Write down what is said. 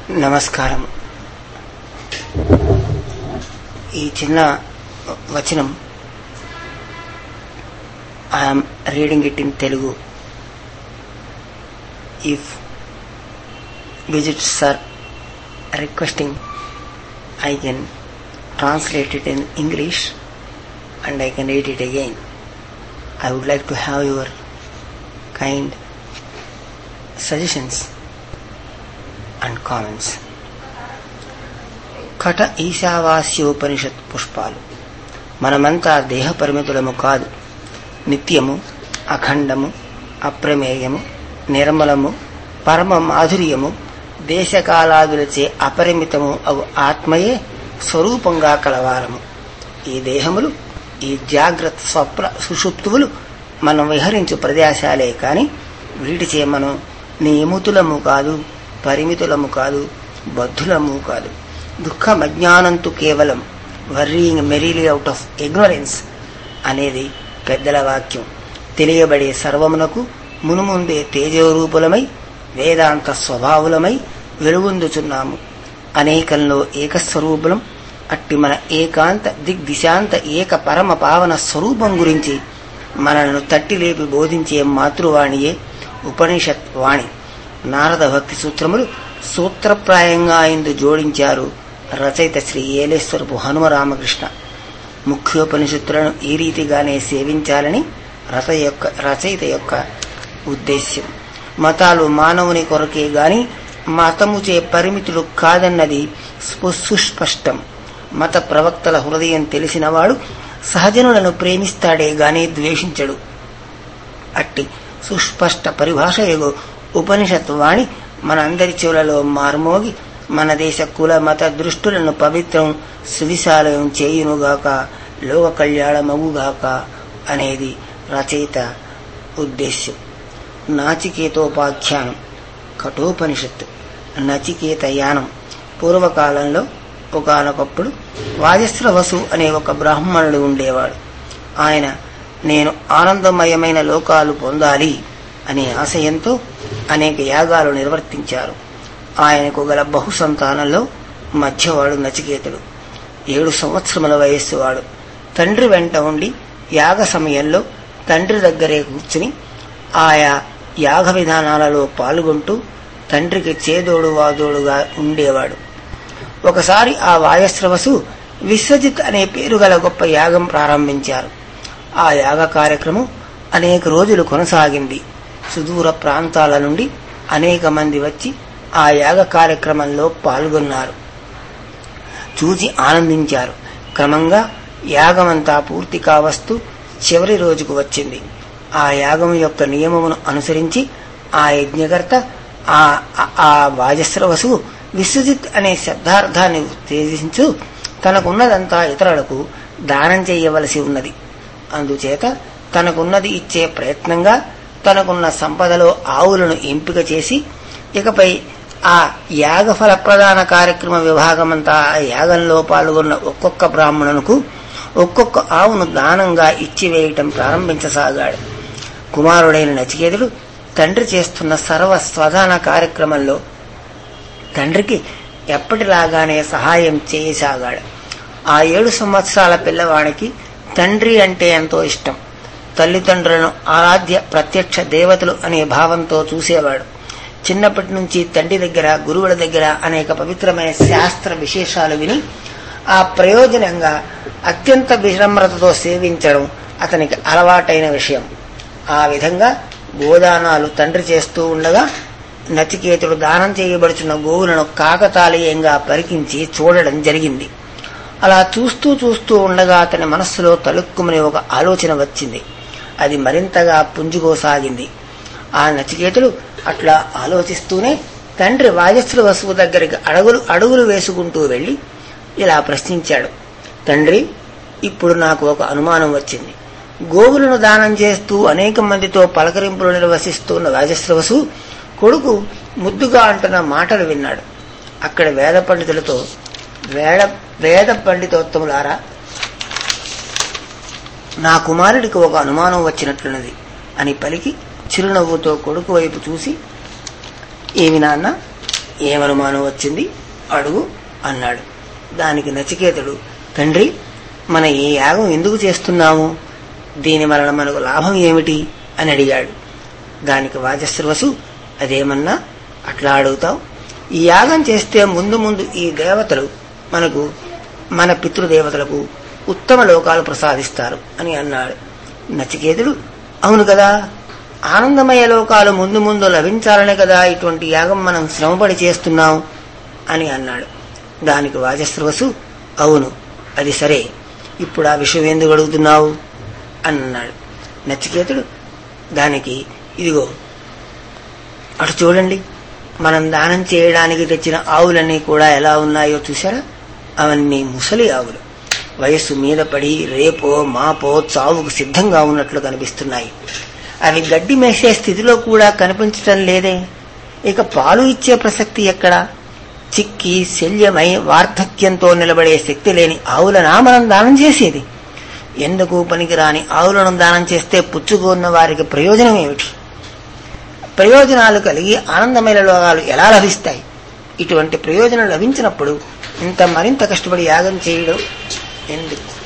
నమస్కారం ఈ చిన్న వచనం I'm reading it in Telugu if visits are requesting I can translate it in English and I can read it again I would like to have your kind suggestions and comments. కట ఈశావాస్యోపనిషత్ పుష్పాలు మనమంతా దేహ పరిమితులము కాదు నిత్యము అఖండము అప్రమేయము నిర్మలము పరమ మాధుర్యము దేశకాలాదులచే అపరిమితము అవు ఆత్మయే స్వరూపంగా కలవారము ఈ దేహములు ఈ జాగ్రత్త స్వప్న సుషుప్తువులు మనం విహరించు ప్రదేశాలే కాని వీటిచే మనం నియమితులము కాదు పరిమితులము కాదు బద్ధులము కాదు దుఃఖం అజ్ఞానంతో కేవలం worrying merely out of ignorance అనేది పెద్దల వాక్యం తెలియబడే సర్వమునకు మునుముందే తేజోరూపులమై వేదాంత స్వభావులమై వెలుగొందుచున్నాము అనేకంలో ఏకస్వరూపులం అట్టి మన ఏకాంత దిగ్దిశాంత ఏక పరమ పావన స్వరూపం గురించి మనలను తట్టిలేపి బోధించే మాతృవాణియే ఉపనిషత్ వాణి నారద భక్తి సూత్రములు సూత్రప్రాయంగా ఇందు జోడించారు రచయిత శ్రీ ఏలేశ్వరపు హనుమరామకృష్ణ ముఖ్యోపనిషత్తులను ఈ రీతిగానే సేవించాలని రచ యొక్క రచయిత యొక్క ఉద్దేశ్యం మతాలు మానవుని కొరకే గాని మతముచే పరిమితులు కాదన్నది సుస్పష్టం మత ప్రవక్తల హృదయం తెలిసినవాడు సహజనులను ప్రేమిస్తాడే గాని ద్వేషించడు అట్టి సుస్పష్ట పరిభాష ఎగు ఉపనిషత్ వాణి మనందరి చెవులలో మార్మోగి మన దేశ కుల మత దృష్టులను పవిత్రం సువిశాలయం చేయునుగాక లోక కళ్యాణమగుగాక అనేది రచయిత ఉద్దేశ్యం నాచికేతోపాఖ్యానం కఠోపనిషత్తు నచికేత యానం పూర్వకాలంలో ఒకనొకప్పుడు వాజస్రవసు అనే ఒక బ్రాహ్మణుడు ఉండేవాడు ఆయన నేను ఆనందమయమైన లోకాలు పొందాలి అనే ఆశయంతో అనేక యాగాలు నిర్వర్తించారు ఆయనకు గల బహు సంతానంలో మధ్యవాడు నచికేతుడు ఏడు సంవత్సరముల వయస్సు వాడు తండ్రి వెంట ఉండి యాగ సమయంలో తండ్రి దగ్గరే కూర్చుని ఆయా యాగ విధానాలలో పాల్గొంటూ తండ్రికి చేదోడు వాదోడుగా ఉండేవాడు ఒకసారి ఆ వాయస్రవసు విశ్వజిత్ అనే పేరు గల గొప్ప యాగం ప్రారంభించారు ఆ యాగ కార్యక్రమం అనేక రోజులు కొనసాగింది సుదూర ప్రాంతాల నుండి అనేక మంది వచ్చి ఆ యాగ కార్యక్రమంలో పాల్గొన్నారు చూచి ఆనందించారు క్రమంగా యాగమంతా పూర్తి కావస్తూ చివరి రోజుకు వచ్చింది ఆ యాగం యొక్క నియమమును అనుసరించి ఆ యజ్ఞకర్త ఆ ఆ వాజస్రవసు విశ్వజిత్ అనే శబ్దార్థాన్ని ఉత్తేజించు తనకున్నదంతా ఇతరులకు దానం చేయవలసి ఉన్నది అందుచేత తనకున్నది ఇచ్చే ప్రయత్నంగా తనకున్న సంపదలో ఆవులను ఎంపిక చేసి ఇకపై ఆ యాగ ఫల ప్రదాన కార్యక్రమ విభాగమంతా ఆ యాగంలో పాల్గొన్న ఒక్కొక్క బ్రాహ్మణునకు ఒక్కొక్క ఆవును దానంగా ఇచ్చివేయటం ప్రారంభించసాగాడు కుమారుడైన నచికేతుడు తండ్రి చేస్తున్న సర్వ స్వధాన కార్యక్రమంలో తండ్రికి ఎప్పటిలాగానే సహాయం చేయసాగాడు ఆ ఏడు సంవత్సరాల పిల్లవాడికి తండ్రి అంటే ఎంతో ఇష్టం తల్లిదండ్రులను ఆరాధ్య ప్రత్యక్ష దేవతలు అనే భావంతో చూసేవాడు చిన్నప్పటి నుంచి తండ్రి దగ్గర గురువుల దగ్గర అనేక పవిత్రమైన శాస్త్ర విశేషాలు విని ఆ ప్రయోజనంగా అత్యంత వినమ్రతతో సేవించడం అతనికి అలవాటైన విషయం ఆ విధంగా గోదానాలు తండ్రి చేస్తూ ఉండగా నచికేతుడు దానం చేయబడుచున్న గోవులను కాకతాళీయంగా పరికించి చూడడం జరిగింది అలా చూస్తూ చూస్తూ ఉండగా అతని మనస్సులో తలుక్కుమని ఒక ఆలోచన వచ్చింది అది మరింతగా పుంజుకోసాగింది ఆ నచికేతుడు అట్లా ఆలోచిస్తూనే తండ్రి వాజస్సుల వసువు దగ్గరికి అడుగులు అడుగులు వేసుకుంటూ వెళ్లి ఇలా ప్రశ్నించాడు తండ్రి ఇప్పుడు నాకు ఒక అనుమానం వచ్చింది గోవులను దానం చేస్తూ అనేక మందితో పలకరింపులు నిర్వసిస్తున్న వాజస్రవసు కొడుకు ముద్దుగా అంటున్న మాటలు విన్నాడు అక్కడ వేద పండితులతో వేద వేద పండితోత్తములారా నా కుమారుడికి ఒక అనుమానం వచ్చినట్లున్నది అని పలికి చిరునవ్వుతో కొడుకు వైపు చూసి ఏమి నాన్న ఏమనుమానం వచ్చింది అడుగు అన్నాడు దానికి నచికేతుడు తండ్రి మన ఈ యాగం ఎందుకు చేస్తున్నాము దీని వలన మనకు లాభం ఏమిటి అని అడిగాడు దానికి వాచస్రవసు అదేమన్నా అట్లా అడుగుతావు ఈ యాగం చేస్తే ముందు ముందు ఈ దేవతలు మనకు మన పితృదేవతలకు ఉత్తమ లోకాలు ప్రసాదిస్తారు అని అన్నాడు నచికేతుడు అవును కదా ఆనందమయ లోకాలు ముందు ముందు లభించాలనే కదా ఇటువంటి యాగం మనం శ్రమపడి చేస్తున్నాం అని అన్నాడు దానికి వాచస్రవసు అవును అది సరే ఇప్పుడు ఆ విషయం ఎందుకు అడుగుతున్నావు అని అన్నాడు నచికేతుడు దానికి ఇదిగో అటు చూడండి మనం దానం చేయడానికి తెచ్చిన ఆవులన్నీ కూడా ఎలా ఉన్నాయో చూసారా అవన్నీ ముసలి ఆవులు వయస్సు మీద పడి రేపో మాపో చావుకు సిద్ధంగా ఉన్నట్లు కనిపిస్తున్నాయి అవి గడ్డి మేసే స్థితిలో కూడా కనిపించటం లేదే ఇక పాలు ఇచ్చే ప్రసక్తి ఎక్కడా చిక్కి శల్యమై వార్ధక్యంతో నిలబడే శక్తి లేని ఆవులనా మనం దానం చేసేది ఎందుకు పనికిరాని ఆవులను దానం చేస్తే పుచ్చుకున్న వారికి ప్రయోజనం ఏమిటి ప్రయోజనాలు కలిగి ఆనందమైన లోకాలు ఎలా లభిస్తాయి ఇటువంటి ప్రయోజనం లభించినప్పుడు ఇంత మరింత కష్టపడి యాగం చేయడం ఎందుకు